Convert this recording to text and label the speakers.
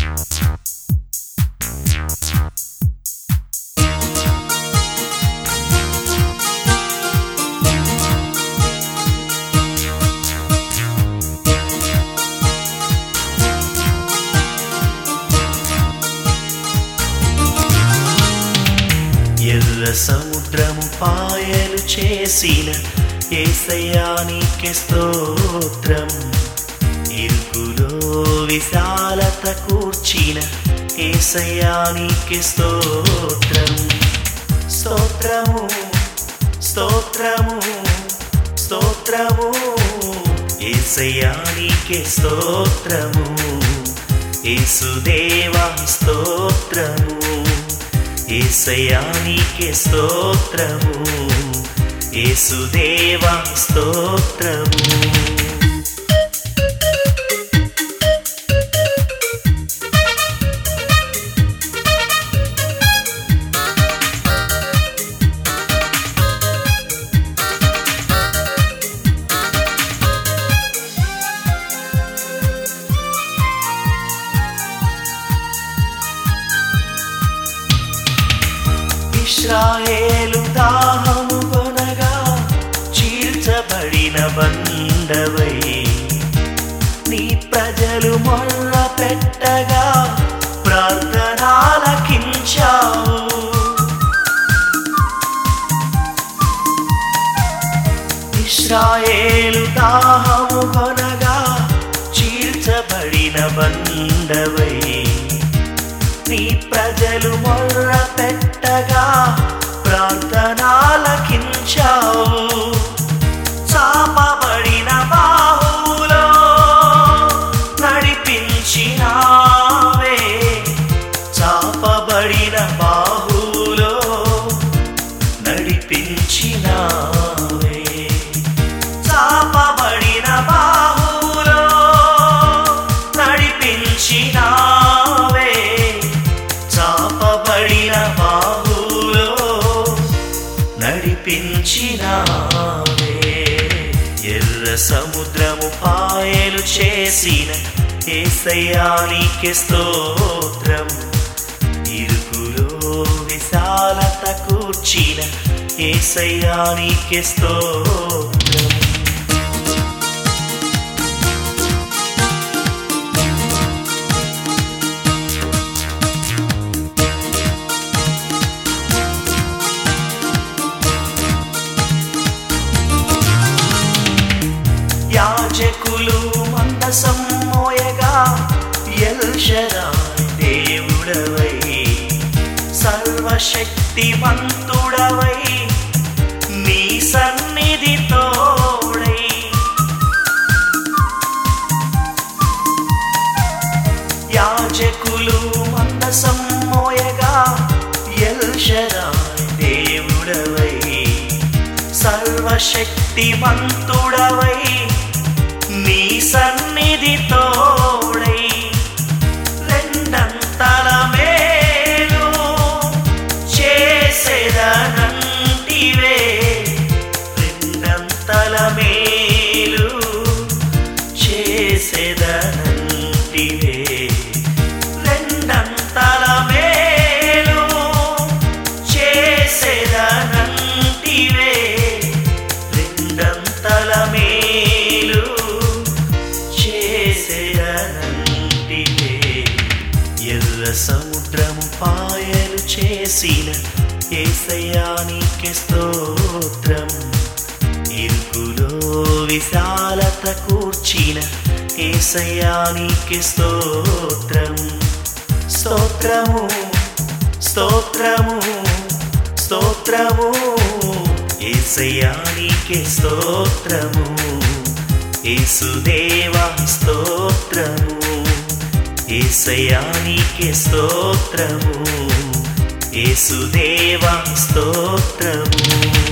Speaker 1: ఎర్ర సముద్రము పాయలు చేసిన ఏసయానికి స్తోత్రం ఇరుకులో విశాలత కూర్చిన ఏసయానికి స్తోత్రం స్తోత్రము స్తోత్రము స్తోత్రము ఏసయానికి స్తోత్రము యేసుదేవా స్తోత్రము ఏసయానికి స్తోత్రము యేసుదేవా స్తోత్రము ఇస్రాయేలు దాహము కొనగా చీల్చబడిన బండవై నీ ప్రజలు మొల్ల పెట్టగా ప్రార్థనాలకించావు ఇస్రాయేలు దాహము కొనగా చీల్చబడిన బండవై నీ ప్రజలు మొర్ర పెట్టగా ప్రార్థనాలకించావు చాపబడిన బాహులో నడిపించినావే చాపబడిన బాహులో నడిపించినావే చాపబడిన బాహులో నడిపించినావే చాపబడిన బాహులో నడిపించినావే ఎర్ర సముద్రము పాయలు చేసిన ఏసయానికి స్తోత్రం ఇరుకులో విశాలత కూర్చిన ఏసయానికి స్తోత్రం యాజకులు మందసం మోయగా ఎల్షరాయ్ దేవుడవై సర్వశక్తిమంతుడవై నీ సన్నిధి తోడై యాజకులు మందసం మోయగా ఎల్షరాయ్ దేవుడవై సర్వశక్తిమంతుడవై నీ సన్నిధి తోడై రెండంతల మేలు చేసేదనంటివే రెండంతల మేలు చేసేదనంటివే రెండంతల మేలు చేసేదనంటివే రెండంతల మేలు చేసేదనంటివే ఎర్ర సముద్రము పాయలు చేసిన ఏసయానికి స్తోత్రం ఇరుకులో విశాలత కూర్చిన ఏసయానికి స్తోత్రం స్తోత్రము స్తోత్రము స్తోత్రము ఏసయానికి స్తోత్రము యేసుదేవా స్తోత్రము ఏసయానికి స్తోత్రము యేసుదేవా స్తోత్రము